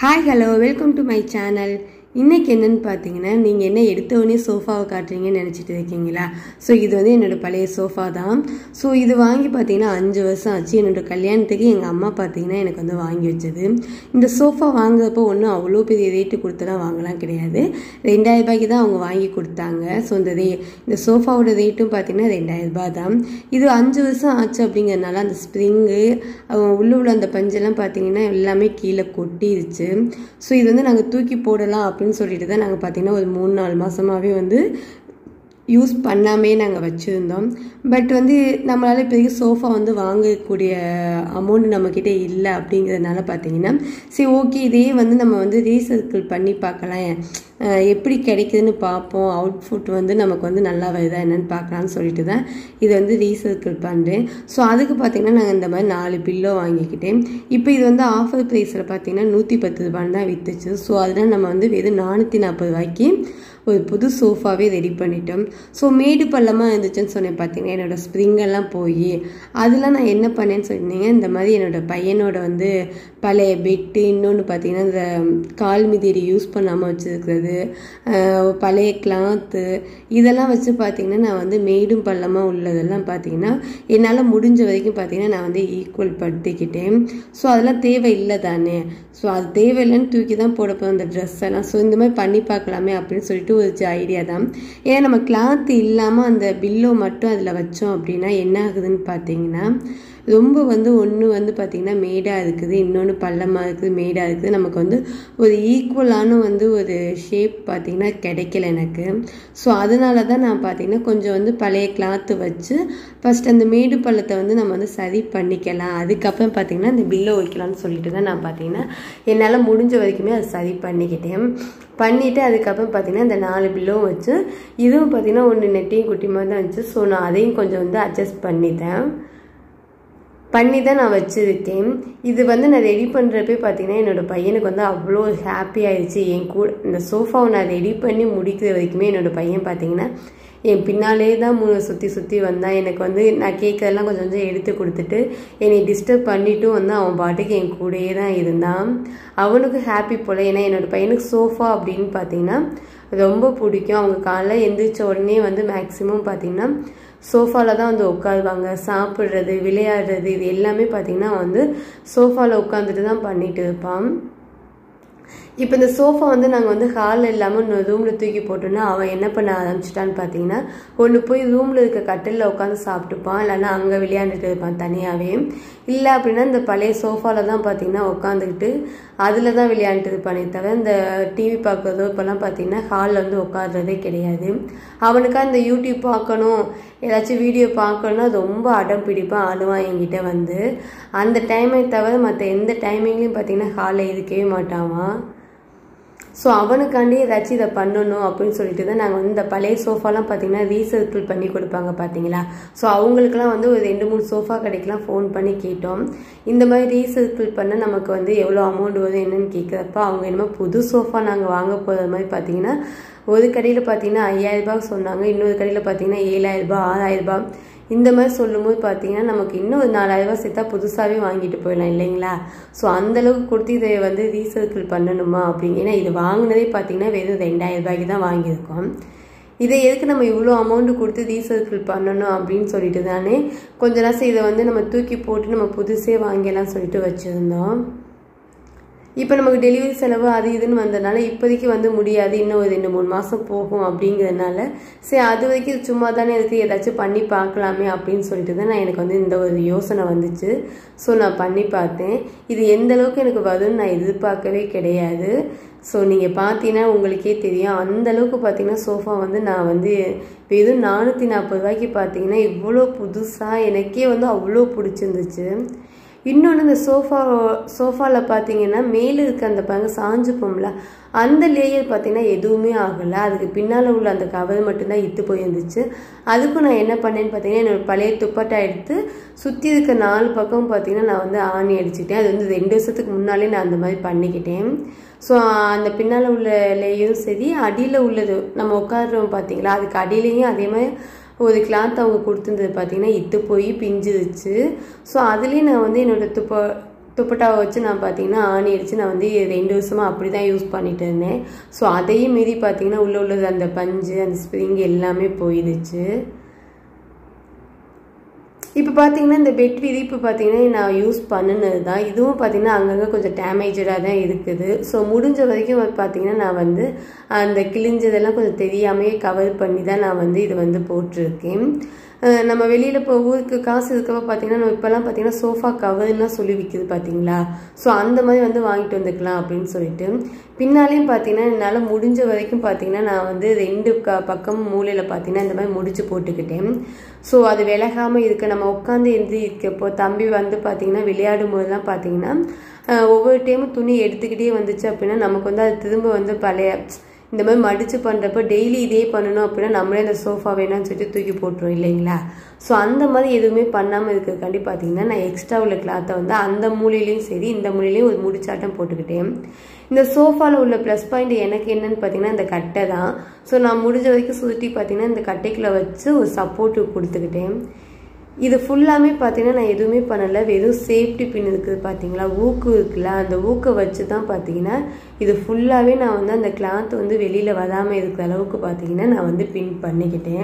hi hello welcome to my channel இன்னைக்கு என்னன்னு பார்த்தீங்கன்னா நீங்கள் என்ன எடுத்த உடனே சோஃபாவை காட்டுறீங்கன்னு நினச்சிட்டு இருக்கீங்களா ஸோ இது வந்து என்னோட பழைய சோஃபா தான் ஸோ இது வாங்கி பார்த்தீங்கன்னா அஞ்சு வருஷம் ஆச்சு என்னோட கல்யாணத்துக்கு எங்கள் அம்மா பார்த்தீங்கன்னா எனக்கு வந்து வாங்கி வச்சது இந்த சோஃபா வாங்குறப்போ ஒன்றும் அவ்வளோ பெரிய ரேட்டு கொடுத்துலாம் வாங்கலாம் கிடையாது ரெண்டாயிரம் ரூபாய்க்கு தான் அவங்க வாங்கி கொடுத்தாங்க ஸோ இந்த ரே இந்த சோஃபாவோட ரேட்டும் பார்த்தீங்கன்னா ரெண்டாயிரம் ரூபாய் தான் இது அஞ்சு வருஷம் ஆச்சு அப்படிங்கிறதுனால அந்த ஸ்ப்ரிங்கு உள்ள உள்ள அந்த பஞ்செல்லாம் பார்த்தீங்கன்னா எல்லாமே கீழே கொட்டிருச்சு ஸோ இது வந்து நாங்கள் தூக்கி போடலாம் அப்படின்னு சொல்லிட்டு தான் நாங்கள் பார்த்தீங்கன்னா ஒரு மூணு நாலு மாதமாகவே வந்து யூஸ் பண்ணாமே நாங்கள் வச்சுருந்தோம் பட் வந்து நம்மளால் இப்போதைக்கு சோஃபா வந்து வாங்கக்கூடிய அமௌண்ட் நம்மக்கிட்ட இல்லை அப்படிங்கிறதுனால பார்த்தீங்கன்னா சரி ஓகே இதே வந்து நம்ம வந்து ரீசர்க்கிள் பண்ணி பார்க்கலாம் அஹ் எப்படி கிடைக்குதுன்னு பார்ப்போம் அவுட்ஃபுட் வந்து நமக்கு வந்து நல்லா வருதா என்னன்னு பார்க்கலான்னு சொல்லிட்டு தான் இது வந்து ரீசர்க்கிள் பண்ணுறேன் ஸோ அதுக்கு பார்த்தீங்கன்னா நாங்கள் இந்த மாதிரி நாலு பில்லோ வாங்கிக்கிட்டேன் இப்போ இது வந்து ஆஃபர் ப்ரைஸில் பார்த்தீங்கன்னா நூற்றி பத்து ரூபான்னு தான் விற்றுச்சு ஸோ அதனால் நம்ம வந்து வெறும் நானூற்றி நாற்பது ரூபாய்க்கு ஒரு புது சோஃபாவே ரெடி பண்ணிட்டோம் ஸோ மேடு பள்ளமாக இருந்துச்சுன்னு சொன்னேன் பார்த்தீங்கன்னா என்னோட ஸ்ப்ரிங்கெல்லாம் போய் அதெல்லாம் நான் என்ன பண்ணேன்னு சொன்னீங்க இந்த மாதிரி என்னோட பையனோட வந்து பழைய பெட்டு இன்னொன்று பார்த்தீங்கன்னா இந்த கால் மிதியடி யூஸ் பண்ணாமல் வச்சுருக்கிறது பழைய கிளாத்து இதெல்லாம் வச்சு பார்த்தீங்கன்னா நான் வந்து மேடும் பள்ளமாக உள்ளதெல்லாம் பார்த்தீங்கன்னா என்னால் முடிஞ்ச வரைக்கும் பார்த்தீங்கன்னா நான் வந்து ஈக்குவல் படுத்திக்கிட்டேன் ஸோ அதெல்லாம் தேவை இல்லை தானே ஸோ அது தேவையில்லைன்னு தூக்கி தான் போட போகிறோம் அந்த ட்ரெஸ் எல்லாம் ஸோ இந்த மாதிரி பண்ணி பார்க்கலாமே அப்படின்னு சொல்லிட்டு ஒரு ஐடியா தான் ஏன்னா நம்ம கிளாத் இல்லாமல் அந்த பில்லோ மட்டும் அதில் வச்சோம் அப்படின்னா என்ன ஆகுதுன்னு பார்த்தீங்கன்னா ரொம்ப வந்து ஒன்று வந்து பார்த்திங்கன்னா மேடாக இருக்குது இன்னொன்று பள்ளமாக இருக்குது மேடாக இருக்குது நமக்கு வந்து ஒரு ஈக்குவலான வந்து ஒரு ஷேப் பார்த்திங்கன்னா கிடைக்கல எனக்கு ஸோ அதனால தான் நான் பார்த்திங்கன்னா கொஞ்சம் வந்து பழைய கிளாத்து வச்சு ஃபஸ்ட் அந்த மேடு பள்ளத்தை வந்து நம்ம வந்து சரி பண்ணிக்கலாம் அதுக்கப்புறம் பார்த்திங்கன்னா இந்த பில்லை வைக்கலாம்னு சொல்லிட்டு தான் நான் பார்த்திங்கன்னா என்னால் முடிஞ்ச வரைக்குமே அதை சரி பண்ணிக்கிட்டேன் பண்ணிவிட்டு அதுக்கப்புறம் பார்த்திங்கன்னா இந்த நாலு பில்லும் வச்சு இதுவும் பார்த்திங்கன்னா ஒன்று நெட்டையும் குட்டி மாதிரி தான் இருந்துச்சு ஸோ நான் அதையும் கொஞ்சம் வந்து அட்ஜஸ்ட் பண்ணிட்டேன் பண்ணி தான் நான் வச்சுருக்கேன் இது வந்து நான் ரெடி பண்ணுறப்பே பார்த்தீங்கன்னா என்னோடய பையனுக்கு வந்து அவ்வளோ ஹாப்பி ஆயிடுச்சு என் கூட இந்த சோஃபாவை நான் ரெடி பண்ணி முடிக்கிற வரைக்குமே என்னோடய பையன் பார்த்தீங்கன்னா என் பின்னாலே தான் மூணு சுற்றி சுற்றி வந்தான் எனக்கு வந்து நான் கேட்கறதெல்லாம் கொஞ்சம் கொஞ்சம் எடுத்து கொடுத்துட்டு என்னை டிஸ்டர்ப் பண்ணிட்டும் வந்து அவன் பாட்டுக்கு என் கூடயே தான் இருந்தான் அவனுக்கு ஹாப்பி போல் ஏன்னா என்னோடய பையனுக்கு சோஃபா அப்படின்னு பார்த்தீங்கன்னா ரொம்ப பிடிக்கும் அவங்க காலைல எந்திரிச்ச உடனே வந்து மேக்ஸிமம் பார்த்தீங்கன்னா சோஃபாவில் தான் வந்து உட்காருவாங்க சாப்பிட்றது விளையாடுறது இது எல்லாமே பார்த்திங்கன்னா வந்து சோஃபாவில் உட்காந்துட்டு தான் பண்ணிட்டு இருப்பான் இப்போ இந்த சோஃபா வந்து நாங்கள் வந்து ஹாலில் இல்லாமல் இன்னொரு ரூமில் தூக்கி போட்டோன்னா அவன் என்ன பண்ண ஆரம்பிச்சிட்டான்னு பார்த்தீங்கன்னா ஒன்று போய் ரூமில் இருக்க கட்டிலில் உட்காந்து சாப்பிட்டுப்பான் இல்லைன்னா அங்கே விளையாண்டுட்டு இருப்பான் தனியாகவே இல்லை அப்படின்னா இந்த பழைய சோஃபாவில் தான் பார்த்தீங்கன்னா உட்காந்துக்கிட்டு அதில் தான் விளையாண்டுட்டு இருப்பானே தவிர இந்த டிவி பார்க்குறதோ இப்போல்லாம் பார்த்தீங்கன்னா ஹாலில் வந்து உட்காடுறதே கிடையாது அவனுக்காக இந்த யூடியூப் பார்க்கணும் ஏதாச்சும் வீடியோ பார்க்கணுன்னா ரொம்ப அடம் பிடிப்பான் அழுவான் என்கிட்ட வந்து அந்த டைமை தவிர மற்ற எந்த டைமிங்லேயும் பார்த்தீங்கன்னா ஹாலில் இருக்கவே மாட்டான் ஸோ அவனுக்காண்டி ஏதாச்சும் இதை பண்ணணும் அப்படின்னு சொல்லிட்டு தான் நாங்கள் வந்து இந்த பழைய சோஃபாலாம் பார்த்தீங்கன்னா ரீசர்க்கிள் பண்ணி கொடுப்பாங்க பார்த்தீங்களா ஸோ அவங்களுக்குலாம் வந்து ஒரு ரெண்டு மூணு சோஃபா கடைக்கெலாம் ஃபோன் பண்ணி கேட்டோம் இந்த மாதிரி ரீசர்க்கிள் பண்ண நமக்கு வந்து எவ்வளோ அமௌண்ட் வரும் என்னன்னு கேட்குறப்ப அவங்க என்னமோ புது சோஃபா நாங்கள் வாங்க போகிற மாதிரி பார்த்தீங்கன்னா ஒரு கடையில் பார்த்தீங்கன்னா ஐயாயிரரூபா சொன்னாங்க இன்னொரு கடையில் பார்த்தீங்கன்னா ஏழாயிரரூபா ஆறாயிரரூபா இந்த மாதிரி சொல்லும்போது பார்த்தீங்கன்னா நமக்கு இன்னும் ஒரு நாலாயிரரூபா சேர்த்தா புதுசாகவே வாங்கிட்டு போயிடலாம் இல்லைங்களா ஸோ அந்தளவுக்கு கொடுத்து இதை வந்து ரீசர்க்கிள் பண்ணணுமா அப்படிங்க ஏன்னா இது வாங்கினதே பார்த்தீங்கன்னா வெறும் ரெண்டாயிரம் ரூபாய்க்கு தான் வாங்கியிருக்கோம் இதை எதுக்கு நம்ம இவ்வளோ அமௌண்ட்டு கொடுத்து ரீசர்க்கிள் பண்ணணும் அப்படின்னு சொல்லிட்டு தானே கொஞ்ச நேரம் இதை வந்து நம்ம தூக்கி போட்டு நம்ம புதுசே வாங்கிடலாம் சொல்லிட்டு வச்சுருந்தோம் இப்போ நமக்கு டெலிவரி செலவு அது இதுன்னு வந்ததுனால இப்போதைக்கு வந்து முடியாது இன்னும் ஒரு ரெண்டு மூணு மாதம் போகும் அப்படிங்கிறதுனால சரி அது வரைக்கும் சும்மா தானே இருக்குது ஏதாச்சும் பண்ணி பார்க்கலாமே அப்படின்னு சொல்லிட்டு தான் நான் எனக்கு வந்து இந்த ஒரு யோசனை வந்துச்சு ஸோ நான் பண்ணி பார்த்தேன் இது எந்த அளவுக்கு எனக்கு வரும்னு நான் எதிர்பார்க்கவே கிடையாது ஸோ நீங்கள் பார்த்தீங்கன்னா உங்களுக்கே தெரியும் அந்த அளவுக்கு பார்த்தீங்கன்னா சோஃபா வந்து நான் வந்து வெறும் நானூற்றி நாற்பது ரூபாய்க்கு பார்த்தீங்கன்னா இவ்வளோ புதுசாக எனக்கே வந்து அவ்வளோ பிடிச்சிருந்துச்சு இன்னொன்று இந்த சோஃபா சோஃபாவில் பார்த்தீங்கன்னா மேலே இருக்க அந்த பாருங்க சாஞ்சு போம்ல அந்த லேயர் பார்த்தீங்கன்னா எதுவுமே ஆகலை அதுக்கு பின்னால் உள்ள அந்த கவர் மட்டும்தான் இத்து போயிருந்துச்சு அதுக்கும் நான் என்ன பண்ணேன்னு பார்த்தீங்கன்னா என்னோட பழைய துப்பட்டா எடுத்து சுற்றி இருக்க நாலு பக்கம் பார்த்தீங்கன்னா நான் வந்து ஆணி அடிச்சிட்டேன் அது வந்து ரெண்டு வருஷத்துக்கு முன்னாலே நான் அந்த மாதிரி பண்ணிக்கிட்டேன் ஸோ அந்த பின்னால் உள்ள லேயரும் சரி அடியில் உள்ளது நம்ம உட்காடுறோம் பார்த்தீங்களா அதுக்கு அடியிலையும் அதே மாதிரி ஒரு கிளாத் அவங்க கொடுத்துருந்தது பார்த்தீங்கன்னா இத்து போய் பிஞ்சிருச்சு ஸோ அதுலேயும் நான் வந்து என்னோட துப்ப துப்பட்டாவை வச்சு நான் பார்த்தீங்கன்னா ஆணி அடித்து நான் வந்து ரெண்டு வருஷமாக அப்படி தான் யூஸ் பண்ணிட்டு இருந்தேன் ஸோ அதையும் மீறி பார்த்தீங்கன்னா உள்ளே உள்ளது அந்த பஞ்சு அந்த ஸ்ப்ரிங் எல்லாமே போயிடுச்சு இப்போ பார்த்தீங்கன்னா இந்த பெட் விரிப்பு பார்த்தீங்கன்னா நான் யூஸ் பண்ணினது தான் இதுவும் பார்த்தீங்கன்னா அங்கங்கே கொஞ்சம் டேமேஜடாக தான் இருக்குது ஸோ முடிஞ்ச வரைக்கும் பார்த்தீங்கன்னா நான் வந்து அந்த கிழிஞ்சதெல்லாம் கொஞ்சம் தெரியாமையே கவர் பண்ணி தான் நான் வந்து இது வந்து போட்டிருக்கேன் நம்ம வெளியில் இப்போ ஊருக்கு காசு இருக்கப்போ பார்த்தீங்கன்னா நம்ம இப்போல்லாம் பார்த்தீங்கன்னா சோஃபா கவர்லாம் சொல்லி விற்கிது பார்த்தீங்களா ஸோ அந்த மாதிரி வந்து வாங்கிட்டு வந்துக்கலாம் அப்படின்னு சொல்லிட்டு பின்னாலேயும் பார்த்தீங்கன்னா என்னால் முடிஞ்ச வரைக்கும் பார்த்தீங்கன்னா நான் வந்து ரெண்டு க பக்கம் மூலையில் பார்த்தீங்கன்னா இந்த மாதிரி முடிச்சு போட்டுக்கிட்டேன் ஸோ அது விலகாமல் இருக்க நம்ம உட்காந்து எழுதி இருக்கப்போ தம்பி வந்து பார்த்தீங்கன்னா விளையாடும் போதெல்லாம் பார்த்தீங்கன்னா ஒவ்வொரு டைமும் துணி எடுத்துக்கிட்டே வந்துச்சு அப்படின்னா நமக்கு வந்து அது திரும்ப வந்து பழைய இந்த மாதிரி மடித்து பண்ணுறப்ப டெய்லி இதே பண்ணணும் அப்படின்னா நம்மளே அந்த சோஃபா வேணாம்னு சொல்லிட்டு தூக்கி போட்டுரும் இல்லைங்களா ஸோ அந்த மாதிரி எதுவுமே பண்ணாமல் இருக்கிறதுக்காண்டி பார்த்தீங்கன்னா நான் எக்ஸ்ட்ரா உள்ள கிளாத்தை வந்து அந்த மூலையிலையும் சரி இந்த மூலையிலையும் ஒரு முடிச்சாட்டம் போட்டுக்கிட்டேன் இந்த சோஃபாவில் உள்ள ப்ளஸ் பாயிண்ட் எனக்கு என்னன்னு பார்த்தீங்கன்னா இந்த கட்டை தான் ஸோ நான் முடிஞ்ச வரைக்கும் சுருட்டி பார்த்தீங்கன்னா இந்த கட்டைக்குள்ளே வச்சு ஒரு சப்போர்ட்டு கொடுத்துக்கிட்டேன் இது ஃபுல்லாமே பார்த்தீங்கன்னா நான் எதுவுமே பண்ணலை வெறும் சேஃப்டி பின் இருக்குது பார்த்தீங்களா ஊக்கு இருக்குல்ல அந்த ஊக்கை வச்சு தான் பார்த்தீங்கன்னா இது ஃபுல்லாகவே நான் வந்து அந்த கிளாத் வந்து வெளியில் வராமல் இருக்கிற அளவுக்கு பார்த்தீங்கன்னா நான் வந்து பின் பண்ணிக்கிட்டேன்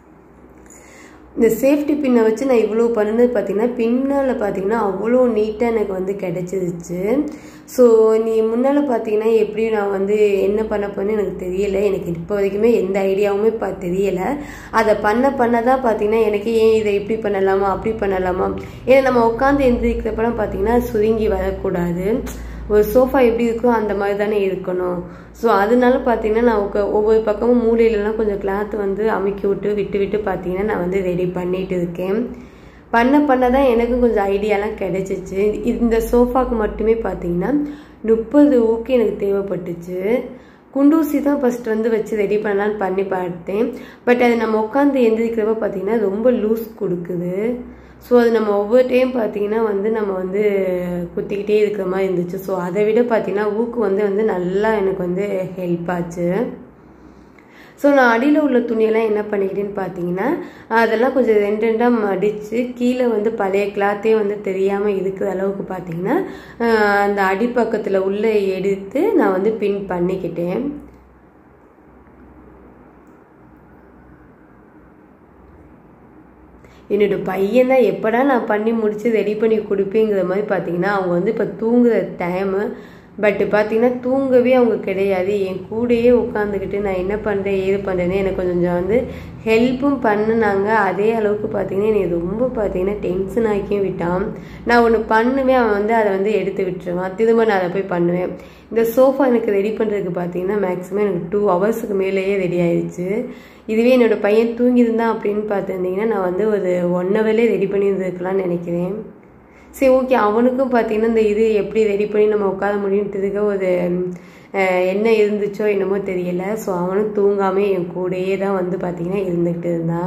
இந்த சேஃப்டி பின்னை வச்சு நான் இவ்வளோ பண்ணினது பார்த்தீங்கன்னா பின்னால் பார்த்தீங்கன்னா அவ்வளோ நீட்டாக எனக்கு வந்து கிடச்சிருச்சு ஸோ நீ முன்னால் பார்த்தீங்கன்னா எப்படி நான் வந்து என்ன பண்ண போன்னு எனக்கு தெரியலை எனக்கு இப்போ வரைக்குமே எந்த ஐடியாவுமே பா தெரியலை அதை பண்ண பண்ண தான் பார்த்தீங்கன்னா எனக்கு ஏன் இதை இப்படி பண்ணலாமா அப்படி பண்ணலாமா ஏன்னா நம்ம உட்காந்து எழுந்திரிக்கிறப்பெல்லாம் பார்த்தீங்கன்னா சுருங்கி வரக்கூடாது ஒரு சோஃபா எப்படி இருக்கோ அந்த மாதிரி தானே இருக்கணும் ஸோ அதனால பார்த்தீங்கன்னா நான் ஒவ்வொரு பக்கமும் மூலையிலலாம் கொஞ்சம் கிளாத் வந்து அமுக்கி விட்டு விட்டு விட்டு பார்த்தீங்கன்னா நான் வந்து ரெடி பண்ணிட்டு இருக்கேன் பண்ண பண்ண தான் எனக்கும் கொஞ்சம் ஐடியாலாம் கிடைச்சிச்சு இந்த சோஃபாக்கு மட்டுமே பார்த்தீங்கன்னா முப்பது ஊக்கு எனக்கு தேவைப்பட்டுச்சு குண்டூசி தான் ஃபஸ்ட் வந்து வச்சு ரெடி பண்ணலான்னு பண்ணி பார்த்தேன் பட் அது நம்ம உட்காந்து எந்திரிக்கிறப்ப பார்த்தீங்கன்னா ரொம்ப லூஸ் கொடுக்குது ஸோ அது நம்ம ஒவ்வொரு டைம் பார்த்தீங்கன்னா வந்து நம்ம வந்து குத்திக்கிட்டே இருக்கிற மாதிரி இருந்துச்சு ஸோ அதை விட பார்த்தீங்கன்னா ஊக்கு வந்து வந்து நல்லா எனக்கு வந்து ஹெல்ப் ஆச்சு ஸோ நான் அடியில் உள்ள துணியெல்லாம் என்ன பண்ணிக்கிட்டேன்னு பார்த்தீங்கன்னா அதெல்லாம் கொஞ்சம் ரெண்டு ரெண்டாக மடித்து கீழே வந்து பழைய கிளாத்தே வந்து தெரியாமல் இருக்கிற அளவுக்கு பார்த்தீங்கன்னா அந்த அடிப்பக்கத்தில் உள்ளே எடுத்து நான் வந்து பின் பண்ணிக்கிட்டேன் என்னோட பையன் தான் எப்படா நான் பண்ணி முடிச்சு ரெடி பண்ணி கொடுப்பேங்கிற மாதிரி பார்த்தீங்கன்னா அவங்க வந்து இப்போ தூங்குற டைமு பட்டு பார்த்தீங்கன்னா தூங்கவே அவங்க கிடையாது என் கூடயே உட்காந்துக்கிட்டு நான் என்ன பண்ணுறேன் ஏது பண்ணுறேன்னு எனக்கு கொஞ்சம் வந்து ஹெல்ப்பும் பண்ணினாங்க அதே அளவுக்கு பார்த்தீங்கன்னா என்னை ரொம்ப பார்த்தீங்கன்னா டென்ஷன் ஆக்கியும் விட்டான் நான் ஒன்று பண்ணுவேன் அவன் வந்து அதை வந்து எடுத்து விட்டுருவான் திரும்ப நான் அதை போய் பண்ணுவேன் இந்த சோஃபா எனக்கு ரெடி பண்ணுறதுக்கு பார்த்தீங்கன்னா மேக்ஸிமம் எனக்கு டூ ஹவர்ஸுக்கு மேலேயே ரெடி ஆயிடுச்சு இதுவே என்னோட பையன் தூங்கியிருந்தான் அப்படின்னு பார்த்துருந்தீங்கன்னா நான் வந்து ஒரு ஒன் ஹவர்லேயே ரெடி பண்ணியிருந்துருக்கலாம்னு நினைக்கிறேன் சரி ஓகே அவனுக்கும் பார்த்தீங்கன்னா இந்த இது எப்படி ரெடி பண்ணி நம்ம உட்கார முடியுன்றதுக்கு ஒரு என்ன இருந்துச்சோ என்னமோ தெரியல ஸோ அவனும் தூங்காமல் என் கூடயே தான் வந்து பார்த்தீங்கன்னா இருந்துக்கிட்டு இருந்தான்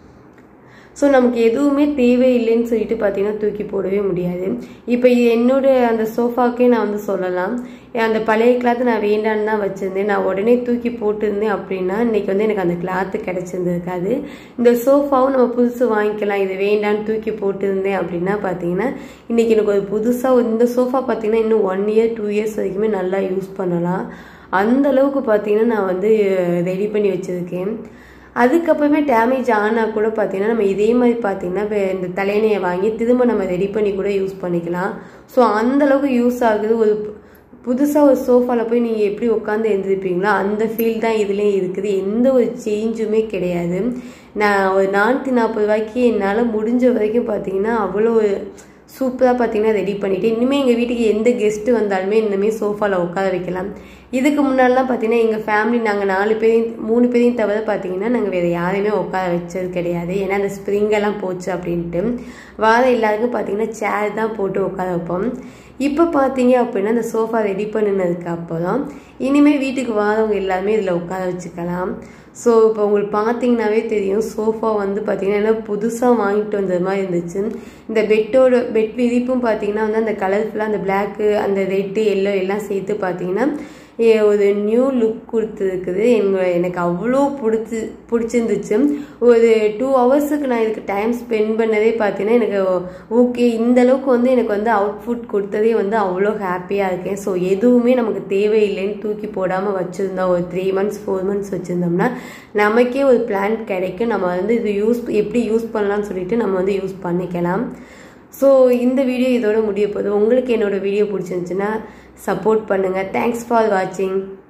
ஸோ நமக்கு எதுவுமே தேவையில்லைன்னு சொல்லிட்டு பார்த்தீங்கன்னா தூக்கி போடவே முடியாது இப்போ என்னோட அந்த சோஃபாக்கே நான் வந்து சொல்லலாம் அந்த பழைய கிளாத் நான் வேண்டான்னு தான் வச்சுருந்தேன் நான் உடனே தூக்கி போட்டிருந்தேன் அப்படின்னா இன்னைக்கு வந்து எனக்கு அந்த கிளாத்து கிடச்சிருந்துருக்காது இந்த சோஃபாவும் நம்ம புதுசு வாங்கிக்கலாம் இது வேண்டான்னு தூக்கி போட்டிருந்தேன் அப்படின்னா பார்த்தீங்கன்னா இன்னைக்கு எனக்கு ஒரு புதுசாக இந்த சோஃபா பார்த்தீங்கன்னா இன்னும் ஒன் இயர் டூ இயர்ஸ் வரைக்குமே நல்லா யூஸ் பண்ணலாம் அந்த அளவுக்கு பார்த்தீங்கன்னா நான் வந்து ரெடி பண்ணி வச்சுருக்கேன் அதுக்கப்புறமே டேமேஜ் ஆனால் கூட பார்த்தீங்கன்னா நம்ம இதே மாதிரி பார்த்தீங்கன்னா இப்போ இந்த தலையணையை வாங்கி திரும்ப நம்ம ரெடி பண்ணி கூட யூஸ் பண்ணிக்கலாம் ஸோ அந்தளவுக்கு யூஸ் ஆகுது ஒரு புதுசாக ஒரு சோஃபாவில் போய் நீங்கள் எப்படி உட்காந்து எழுந்திருப்பீங்களோ அந்த ஃபீல் தான் இதுலேயும் இருக்குது எந்த ஒரு சேஞ்சுமே கிடையாது நான் ஒரு நானூற்றி நாற்பது ரூபாய்க்கு என்னால் முடிஞ்ச வரைக்கும் பார்த்தீங்கன்னா அவ்வளோ சூப்பராக பார்த்தீங்கன்னா ரெடி பண்ணிவிட்டு இனிமேல் எங்கள் வீட்டுக்கு எந்த கெஸ்ட்டு வந்தாலுமே இனிமேல் சோஃபாவில் உட்கார வைக்கலாம் இதுக்கு முன்னாடிலாம் பார்த்தீங்கன்னா எங்கள் ஃபேமிலி நாங்கள் நாலு பேரையும் மூணு பேரையும் தவிர பார்த்தீங்கன்னா நாங்கள் வேறு யாரையுமே உட்கார வச்சது கிடையாது ஏன்னா அந்த ஸ்ப்ரிங்கெல்லாம் போச்சு அப்படின்ட்டு வார எல்லாருக்கும் பார்த்தீங்கன்னா சேர் தான் போட்டு உட்கார வைப்போம் இப்போ பார்த்தீங்க அப்படின்னா அந்த சோஃபா ரெடி பண்ணினதுக்கு அப்புறம் இனிமேல் வீட்டுக்கு வரவங்க எல்லாருமே இதில் உட்கார வச்சுக்கலாம் ஸோ இப்போ உங்களுக்கு பார்த்தீங்கன்னாவே தெரியும் சோஃபா வந்து பார்த்தீங்கன்னா எல்லாம் புதுசாக வாங்கிட்டு வந்தது மாதிரி இருந்துச்சு இந்த பெட்டோட பெட் விரிப்பும் பார்த்தீங்கன்னா வந்து அந்த கலர்ஃபுல்லாக அந்த பிளாக்கு அந்த ரெட்டு எல்லோ எல்லாம் சேர்த்து பார்த்தீங்கன்னா ஏ- ஒரு நியூ லுக் கொடுத்துருக்குது எங்க எனக்கு அவ்வளோ பிடிச்சி பிடிச்சிருந்துச்சு ஒரு டூ ஹவர்ஸுக்கு நான் இதுக்கு டைம் ஸ்பெண்ட் பண்ணதே பார்த்தீங்கன்னா எனக்கு ஓகே இந்த அளவுக்கு வந்து எனக்கு வந்து அவுட்ஃபுட் கொடுத்ததே வந்து அவ்வளோ ஹாப்பியாக இருக்கேன் ஸோ எதுவுமே நமக்கு தேவையில்லைன்னு தூக்கி போடாமல் வச்சுருந்தோம் ஒரு த்ரீ மந்த்ஸ் ஃபோர் மந்த்ஸ் வச்சுருந்தோம்னா நமக்கே ஒரு பிளான் கிடைக்கும் நம்ம வந்து இது யூஸ் எப்படி யூஸ் பண்ணலாம்னு சொல்லிட்டு நம்ம வந்து யூஸ் பண்ணிக்கலாம் ஸோ இந்த வீடியோ இதோட முடிய போகுது உங்களுக்கு என்னோட வீடியோ பிடிச்சிருந்துச்சுன்னா சப்போர்ட் பண்ணுங்கள் தேங்க்ஸ் ஃபார் வாட்சிங்